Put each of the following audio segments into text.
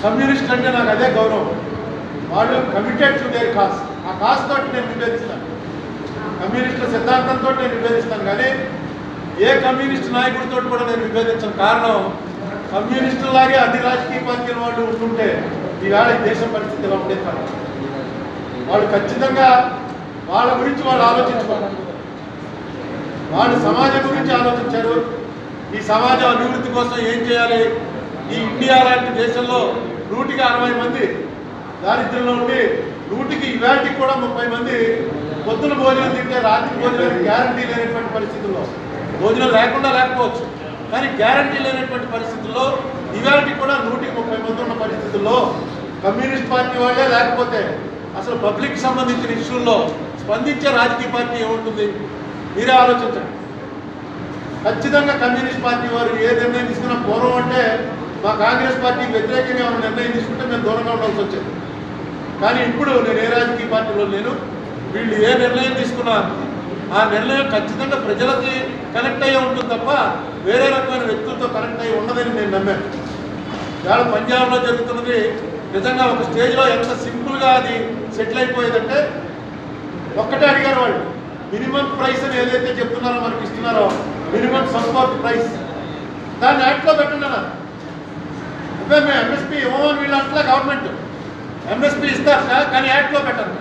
Communist అంటే నాకు అదే గౌరవం వాళ్ళు కమిటెడ్ టు దేర్ కాస్ ఆ కాస్ తోటి నేను నివేదిస్తాను కమ్యూనిస్టుల సిద్ధాంతంతో నేను విభేదిస్తాను కానీ ఏ కమ్యూనిస్ట్ నాయకుడితో కూడా నేను విభేదించను కారణం కమ్యూనిస్టులాగే అన్ని రాజకీయ పార్టీల వాళ్ళు ఉంటుంటే ఈవేళ ఈ దేశం పరిస్థితి ఇలా ఉండేది కాదు వాళ్ళు ఖచ్చితంగా వాళ్ళ గురించి వాళ్ళు ఆలోచించుకోవాలి వాళ్ళు సమాజం గురించి ఆలోచించారు ఈ సమాజం అభివృద్ధి కోసం ఏం చేయాలి ఈ ఇండియా లాంటి దేశంలో నూటికి అరవై మంది దారిద్ర్యంలో ఉండి నూటికి ఇవాటికి కూడా ముప్పై మంది పొద్దున భోజనం తింటే రాత్రి భోజనం గ్యారంటీ లేనటువంటి పరిస్థితుల్లో భోజనం లేకుండా లేకపోవచ్చు కానీ గ్యారంటీ లేనటువంటి పరిస్థితుల్లో ఇవాటికి కూడా నూటికి ముప్పై మంది ఉన్న పరిస్థితుల్లో కమ్యూనిస్ట్ పార్టీ వాళ్ళే లేకపోతే అసలు పబ్లిక్ సంబంధించిన ఇష్యూల్లో స్పందించే రాజకీయ పార్టీ ఏముంటుంది మీరే ఆలోచించండి ఖచ్చితంగా కమ్యూనిస్ట్ పార్టీ వారు ఏ నిర్ణయం తీసుకున్నా పూర్వం అంటే మా కాంగ్రెస్ పార్టీకి వ్యతిరేకంగా ఏమైనా నిర్ణయం తీసుకుంటే మేము దూరంగా ఉండాల్సి వచ్చేది కానీ ఇప్పుడు నేను ఏ రాజకీయ పార్టీలో లేను వీళ్ళు ఏ నిర్ణయం తీసుకున్నా ఆ నిర్ణయం ఖచ్చితంగా ప్రజలకి కనెక్ట్ అయ్యి ఉంటుంది తప్ప వేరే రకమైన వ్యక్తులతో కనెక్ట్ అయ్యి ఉండదని నేను నమ్మాను ఇవాళ పంజాబ్లో జరుగుతున్నది నిజంగా ఒక స్టేజ్లో ఎంత సింపుల్గా అది సెటిల్ అయిపోయేదంటే ఒక్కటే అడిగారు వాళ్ళు మినిమం ప్రైస్ అని ఏదైతే చెప్తున్నారో మనకి ఇస్తున్నారో మినిమం సపోర్ట్ ప్రైస్ దాన్ని యాక్ట్లో పెట్టండి అన్నారు అంటే మేము ఎంఎస్పీ ఇవ్వమని వీళ్ళు అంటలే గవర్నమెంట్ ఎంఎస్పీ ఇస్తారు సార్ కానీ యాక్ట్లో పెట్టండి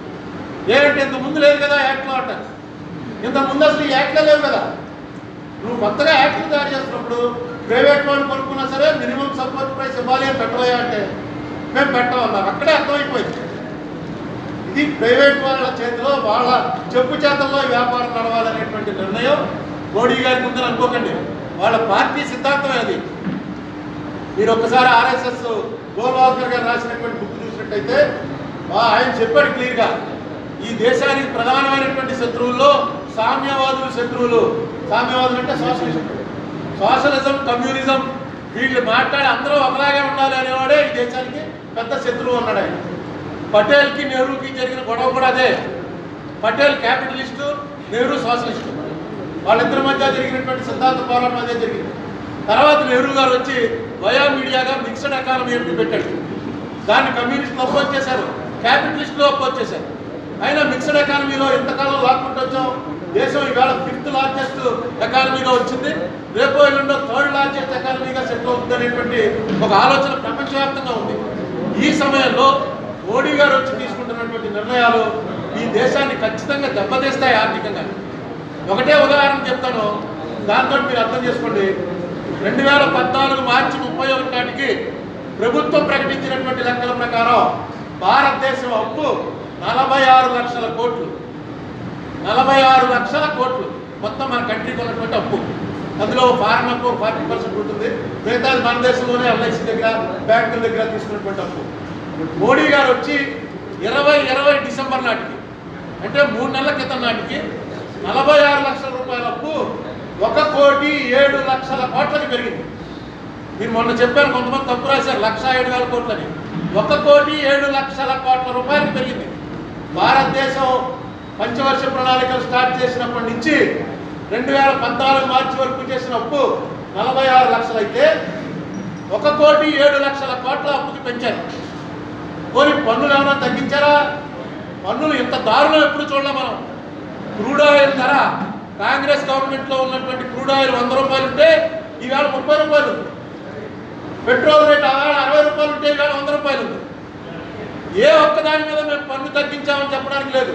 ఏంటంటే ఇంత ముందు లేదు కదా యాక్ట్లో అంటారు ఇంత ముందు అసలు ఈ యాక్ట్లో లేవు కదా నువ్వు కొత్తగా యాక్ట్లు తయారు చేస్తున్నప్పుడు ప్రైవేట్ వాళ్ళు కొనుక్కున్నా సరే మినిమం సపోర్ట్ ప్రైస్ ఇవ్వాలి అని పెట్టబోయా అంటే మేము పెట్టమన్నారు అక్కడే అర్థమైపోయింది ఇది ప్రైవేట్ వాళ్ళ చేతిలో వాళ్ళ చెప్పు చేతల్లో ఈ వ్యాపారం నడవాలనేటువంటి నిర్ణయం మోడీ గారికి ఉందని అనుకోకండి వాళ్ళ పార్టీ సిద్ధాంతమే అది మీరు ఒక్కసారి ఆర్ఎస్ఎస్ గోల్వాల్కర్ గారు రాసినటువంటి బుక్ చూసినట్టయితే వా- ఆయన చెప్పాడు క్లియర్గా ఈ దేశానికి ప్రధానమైనటువంటి శత్రువుల్లో సామ్యవాదులు శత్రువులు సామ్యవాదులు అంటే సోషలిస్ట్ సోషలిజం కమ్యూనిజం వీళ్ళు మాట్లాడి అందరూ ఒకలాగే ఉండాలి అనేవాడే ఈ దేశానికి పెద్ద శత్రువు అన్నాడు ఆయన పటేల్కి నెహ్రూకి జరిగిన గొడవ కూడా అదే పటేల్ క్యాపిటలిస్టు నెహ్రూ సోషలిస్టు వాళ్ళిద్దరి మధ్య జరిగినటువంటి సిద్ధాంత పోరాటం అదే జరిగింది తర్వాత నెహ్రూ గారు వచ్చి వయా మీడియాగా మిక్స్డ్ ఎకానమీ అని పెట్టాడు దాన్ని కమ్యూనిస్టులు అపోజ్ చేశారు క్యాపిటలిస్టులు అపోజ్ చేశారు అయినా మిక్స్డ్ ఎకానమీలో ఎంతకాలం లాక్కుంటూ వచ్చాం దేశం ఈవేళ ఫిఫ్త్ లార్జెస్ట్ ఎకానమీగా వచ్చింది రేపు ఎల్లుండో థర్డ్ లార్జెస్ట్ ఎకానమీగా సెటిల్ అవుతుంది అనేటువంటి ఒక ఆలోచన ప్రపంచవ్యాప్తంగా ఉంది ఈ సమయంలో మోడీ గారు వచ్చి తీసుకుంటున్నటువంటి నిర్ణయాలు ఈ దేశాన్ని ఖచ్చితంగా దెబ్బతీస్తాయి ఆర్థికంగా ఒకటే ఉదాహరణ చెప్తాను దాంతో మీరు అర్థం చేసుకోండి రెండు వేల పద్నాలుగు మార్చి ముప్పై ఒకటి నాటికి ప్రభుత్వం ప్రకటించినటువంటి లెక్కల ప్రకారం భారతదేశం అప్పు నలభై ఆరు లక్షల కోట్లు నలభై ఆరు లక్షల కోట్లు మొత్తం మన కంట్రీకి ఉన్నటువంటి అప్పు అందులో ఫారెన్ అప్పు ఫార్టీ పర్సెంట్ ఉంటుంది మిగతాది మన దేశంలోనే ఎల్ఐసి దగ్గర బ్యాంకుల దగ్గర తీసుకున్నటువంటి అప్పు మోడీ గారు వచ్చి ఇరవై ఇరవై డిసెంబర్ నాటికి అంటే మూడు నెలల క్రితం నాటికి నలభై ఆరు లక్షల రూపాయల అప్పు ఒక కోటి ఏడు లక్షల కోట్లకి పెరిగింది మీరు మొన్న చెప్పాను కొంతమంది తప్పు రాశారు లక్ష ఏడు వేల కోట్లని ఒక కోటి ఏడు లక్షల కోట్ల రూపాయలకు పెరిగింది భారతదేశం పంచవర్ష ప్రణాళికలు స్టార్ట్ చేసినప్పటి నుంచి రెండు వేల పద్నాలుగు మార్చి వరకు చేసిన అప్పు నలభై ఆరు లక్షలు అయితే ఒక కోటి ఏడు లక్షల కోట్ల అప్పుకి పెంచారు పోనీ పన్నులు ఏమైనా తగ్గించారా పన్నులు ఇంత దారుణం ఎప్పుడు చూడలే మనం క్రూడ్ ఆయిల్ ధర కాంగ్రెస్ గవర్నమెంట్ లో ఉన్నటువంటి క్రూడ్ ఆయిల్ వంద రూపాయలు ఉంటే ఈవేళ ముప్పై రూపాయలు ఉంది పెట్రోల్ రేట్ ఆవేళ అరవై రూపాయలు ఉంటే ఈవేళ వంద రూపాయలు ఉంది ఏ ఒక్క దాని మీద మేము పన్ను తగ్గించామని చెప్పడానికి లేదు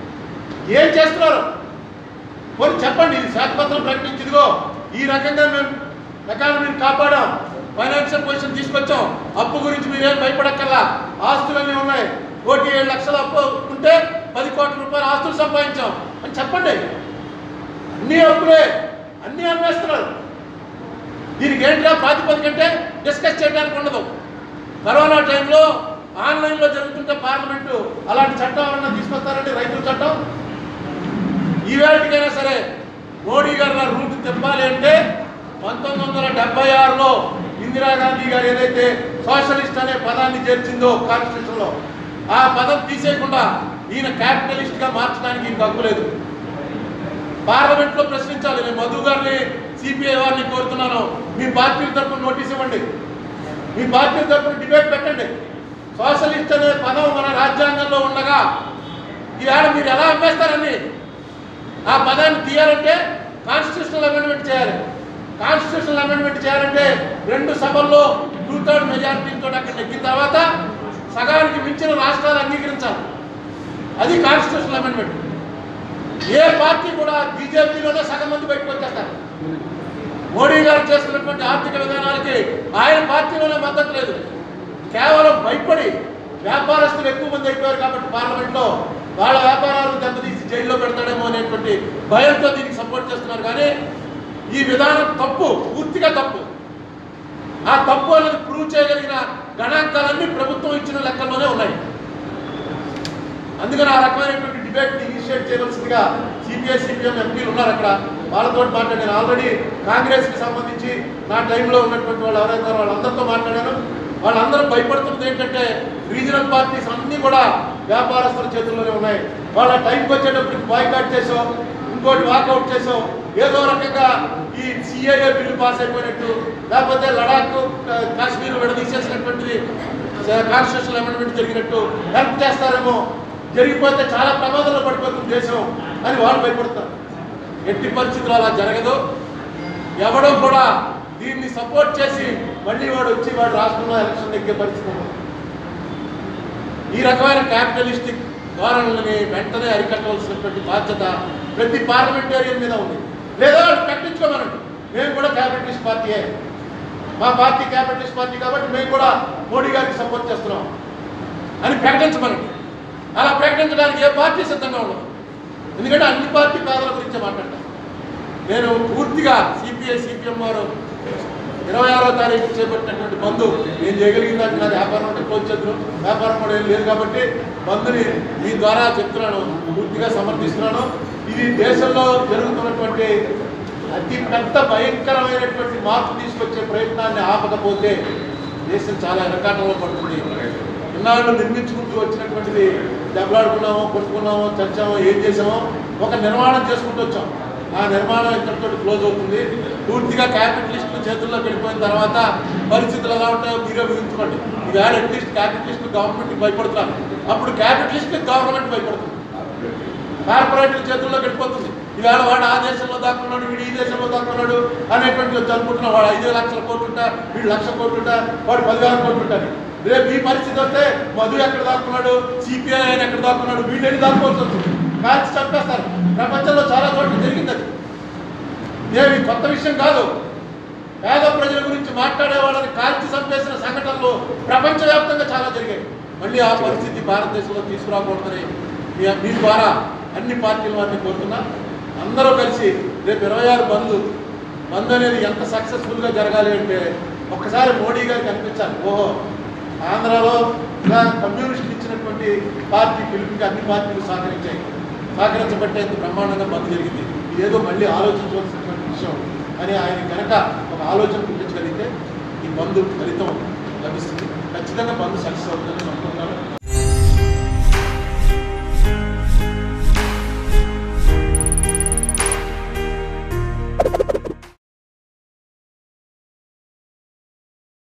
ఏం చేస్తున్నారు పోనీ చెప్పండి ఇది శాతపత్రం ప్రకటించి ఇదిగో ఈ రకంగా మేము ఎకానమీని కాపాడాం ఫైనాన్షియల్ పొజిషన్ తీసుకొచ్చాం అప్పు గురించి మీరేం భయపడక్కర్లా ఆస్తులన్నీ ఉన్నాయి కోటి ఏడు లక్షల అప్పు ఉంటే పది కోట్ల రూపాయల ఆస్తులు సంపాదించాం అని చెప్పండి అన్ని అప్పులే అన్ని అమ్మేస్తున్నారు దీనికి ఏంట్రా ప్రాతిపదిక అంటే డిస్కస్ చేయడానికి ఉండదు కరోనా టైంలో ఆన్లైన్లో జరుగుతుంటే పార్లమెంటు అలాంటి చట్టం ఏమన్నా తీసుకొస్తారండి రైతుల చట్టం ఈ వేళకైనా సరే మోడీ గారు నా రూట్ తిప్పాలి అంటే పంతొమ్మిది వందల డెబ్బై ఆరులో ఇందిరాగాంధీ గారు ఏదైతే సోషలిస్ట్ అనే పదాన్ని చేర్చిందో కాన్స్టిట్యూషన్లో ఆ పదం తీసేయకుండా ఈయన క్యాపిటలిస్ట్ గా మార్చడానికి ఈయనకు హక్కు లేదు పార్లమెంట్ లో ప్రశ్నించాలి నేను మధు గారిని సిపిఐ వారిని కోరుతున్నాను మీ పార్టీ తరఫున నోటీస్ ఇవ్వండి మీ పార్టీ తరఫున డిబేట్ పెట్టండి సోషలిస్ట్ అనే పదం మన రాజ్యాంగంలో ఉండగా ఈవేళ మీరు ఎలా అమ్మేస్తారని ఆ పదాన్ని తీయాలంటే కాన్స్టిట్యూషనల్ అమెండ్మెంట్ చేయాలి కాన్స్టిట్యూషనల్ అమెండ్మెంట్ చేయాలంటే రెండు సభల్లో టూ థర్డ్ మెజారిటీతో అక్కడ నెక్కిన తర్వాత సగానికి మించిన రాష్ట్రాలు అంగీకరించాలి అది కాన్స్టిట్యూషనల్ అమెండ్మెంట్ ఏ పార్టీ కూడా బీజేపీలోనే సగం మంది బయటకు వచ్చేస్తారు మోడీ గారు చేస్తున్నటువంటి ఆర్థిక విధానాలకి ఆయన పార్టీలోనే మద్దతు లేదు కేవలం భయపడి వ్యాపారస్తులు ఎక్కువ మంది అయిపోయారు కాబట్టి పార్లమెంట్లో వాళ్ళ వ్యాపారాలను దెబ్బతీసి జైల్లో పెడతాడేమో అనేటువంటి భయంతో దీనికి సపోర్ట్ చేస్తున్నారు కానీ ఈ విధానం తప్పు పూర్తిగా తప్పు ఆ తప్పు అనేది ప్రూవ్ చేయగలిగిన గణాంకాలన్నీ ప్రభుత్వం ఇచ్చిన లెక్కల్లోనే ఉన్నాయి అందుకని ఆ రకమైనటువంటి డిబేట్ ఇనిషియేట్ చేయవలసిందిగా సిపిఐ సిపిఎం ఎంపీలు ఉన్నారు అక్కడ వాళ్ళతో మాట్లాడాను ఆల్రెడీ కాంగ్రెస్ కి సంబంధించి నా టైంలో ఉన్నటువంటి వాళ్ళు ఎవరైతే వాళ్ళందరితో మాట్లాడాను వాళ్ళందరూ భయపడుతున్నది ఏంటంటే రీజనల్ పార్టీస్ అన్నీ కూడా వ్యాపారస్తుల చేతుల్లోనే ఉన్నాయి వాళ్ళ టైంకి వచ్చేటప్పటికి బాయ్కాట్ చేసాం ఇంకోటి వాకౌట్ చేసాం ఏదో రకంగా ఈ సిఏఏ బిల్లు పాస్ అయిపోయినట్టు లేకపోతే లడాక్ ఆ, కాశ్మీర్ విడదీసేసినటువంటిది కాన్స్టిట్యూషన్ అమెండ్మెంట్ జరిగినట్టు హెల్ప్ చేస్తారేమో జరిగిపోతే చాలా ప్రమాదంలో పడిపోతుంది దేశం అని వాళ్ళు భయపడతారు ఎట్టి పరిస్థితుల్లో అలా జరగదు ఎవడో కూడా దీన్ని సపోర్ట్ చేసి మళ్ళీ వాడు వచ్చి వాడు రాష్ట్రంలో ఎలక్షన్ ఎక్కే పరిస్థితి ఉండదు. ఈ రకమైన క్యాపిటలిస్టిక్ ధోరణులని వెంటనే అరికట్టవలసినటువంటి బాధ్యత ప్రతి పార్లమెంటేరియన్ మీద ఉంది లేదా వాళ్ళు ప్రకటించుకోమనండి మేము కూడా క్యాపిటలిస్ట్ పార్టీయే మా పార్టీ క్యాపిటలిస్ట్ పార్టీ కాబట్టి మేము కూడా మోడీ గారికి సపోర్ట్ చేస్తున్నాం అని ప్రకటించమనండి అలా ప్రకటించడానికి ఏ పార్టీ సిద్ధంగా ఉండదు ఎందుకంటే అన్ని పార్టీ పేదల గురించి మాట్లాడతాం నేను పూర్తిగా సిపిఐ సిపిఎం వారు ఇరవై ఆరో తారీఖు చేపట్టినటువంటి బంధు నేను చేయగలిగిందంటే నా వ్యాపారం అంటే క్లోజ్ చేద్దాం వ్యాపారం కూడా ఏం లేదు కాబట్టి బంధుని మీ ద్వారా చెప్తున్నాను పూర్తిగా సమర్థిస్తున్నాను ఇది దేశంలో జరుగుతున్నటువంటి అతి పెద్ద భయంకరమైనటువంటి మార్పు తీసుకొచ్చే ప్రయత్నాన్ని ఆపకపోతే దేశం చాలా వెనకాటంలో పడుతుంది ఇన్నాళ్ళు నిర్మించుకుంటూ వచ్చినటువంటిది దెబ్బలాడుకున్నామో కొట్టుకున్నామో చచ్చామో ఏం చేసామో ఒక నిర్మాణం చేసుకుంటూ వచ్చాం ఆ నిర్మాణం ఇక్కడితో క్లోజ్ అవుతుంది పూర్తిగా క్యాపిటలిస్ట్ చేతుల్లోకి వెళ్ళిపోయిన తర్వాత పరిస్థితులు ఎలా ఉంటాయో మీరే ఊహించుకోండి ఈవేళ అట్లీస్ట్ క్యాపిటలిస్ట్ గవర్నమెంట్కి భయపడుతున్నారు అప్పుడు క్యాపిటలిస్ట్ గవర్నమెంట్ భయపడుతుంది కార్పొరేట్ల చేతుల్లోకి వెళ్ళిపోతుంది ఈవేళ వాడు ఆ దేశంలో దాక్కున్నాడు వీడు ఈ దేశంలో దాక్కున్నాడు అనేటువంటి అనుకుంటున్నాడు వాడు ఐదు లక్షల కోట్లు ఉంటా వీడు లక్ష కోట్లు ఉంటా వాడు పదివేల కోట్లు ఉంటాడు రేపు ఈ పరిస్థితి వస్తే మధు ఎక్కడ దాక్కున్నాడు సిపిఐ ఆయన ఎక్కడ దాక్కున్నాడు వీళ్ళని దాక్కోవాల్సి వస్తుంది కాల్చి చంపేస్తారు ప్రపంచంలో చాలా చోట్ల జరిగింది అది ఇదేమి కొత్త విషయం కాదు పేద ప్రజల గురించి మాట్లాడే వాళ్ళని కాల్చి చంపేసిన సంఘటనలు ప్రపంచవ్యాప్తంగా చాలా జరిగాయి మళ్ళీ ఆ పరిస్థితి భారతదేశంలో తీసుకురాకూడదని మీ- మీ ద్వారా అన్ని పార్టీల వారిని కోరుతున్నా అందరూ కలిసి రేపు ఇరవై ఆరు బంద్ బంద్ అనేది ఎంత సక్సెస్ఫుల్గా జరగాలి అంటే ఒక్కసారి మోడీ గారికి అనిపించాలి ఓహో ఆంధ్రాలో ఇలా కమ్యూనిస్టులు ఇచ్చినటువంటి పార్టీ పిలుపుకి అన్ని పార్టీలు సహకరించాయి సహకరించబట్టే ఇంత బ్రహ్మాండంగా బంద్ జరిగింది ఇదేదో మళ్ళీ ఆలోచించవలసినటువంటి విషయం అని ఆయన కనుక ఒక ఆలోచన పుట్టించగలిగితే ఈ బంధు ఫలితం లభిస్తుంది ఖచ్చితంగా బంధు సక్సెస్ అవుతుందని అనుకుంటున్నాను